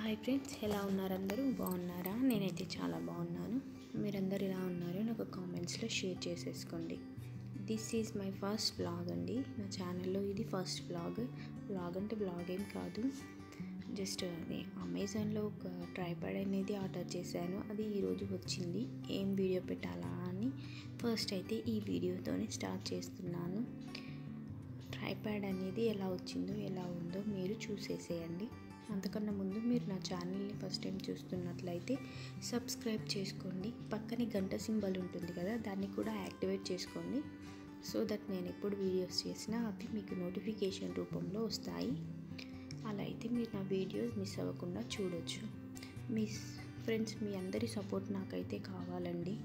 hi friends ఎలా ఉన్నారు అందరూ బాగున్నారా నేనైతే చాలా బాగున్నాను మీరందరూ ఎలా ఉన్నారో నాకు కామెంట్స్లో షేర్ చేసేసుకోండి this is my first blog అండి నా ఛానల్లో ఇది ఫస్ట్ బ్లాగ్ బ్లాగ్ అంటే బ్లాగ్ ఏం కాదు జస్ట్ అది అమెజాన్లో ఒక ట్రైపాడ్ అనేది ఆర్డర్ చేశాను అది ఈరోజు వచ్చింది ఏం వీడియో పెట్టాలా అని ఫస్ట్ అయితే ఈ వీడియోతోనే స్టార్ట్ చేస్తున్నాను ట్రైప్యాడ్ అనేది ఎలా వచ్చిందో ఎలా ఉందో మీరు చూసేసేయండి అంతకన్నా ముందు మీరు నా ఛానల్ని ఫస్ట్ టైం చూస్తున్నట్లయితే సబ్స్క్రైబ్ చేసుకోండి పక్కనే గంట సింబల్ ఉంటుంది కదా దాన్ని కూడా యాక్టివేట్ చేసుకోండి సో దట్ నేను ఎప్పుడు వీడియోస్ చేసినా అవి మీకు నోటిఫికేషన్ రూపంలో వస్తాయి అలా అయితే మీరు నా వీడియోస్ మిస్ అవ్వకుండా చూడొచ్చు మీ ఫ్రెండ్స్ మీ అందరి సపోర్ట్ నాకైతే కావాలండి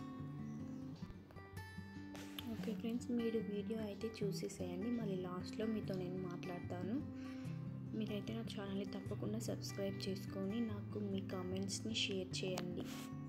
ఓకే ఫ్రెండ్స్ మీరు వీడియో అయితే చూసేసేయండి మళ్ళీ లాస్ట్లో మీతో నేను మాట్లాడతాను మీరైతే నా ఛానల్ని తప్పకుండా సబ్స్క్రైబ్ చేసుకొని నాకు మీ కామెంట్స్ని షేర్ చేయండి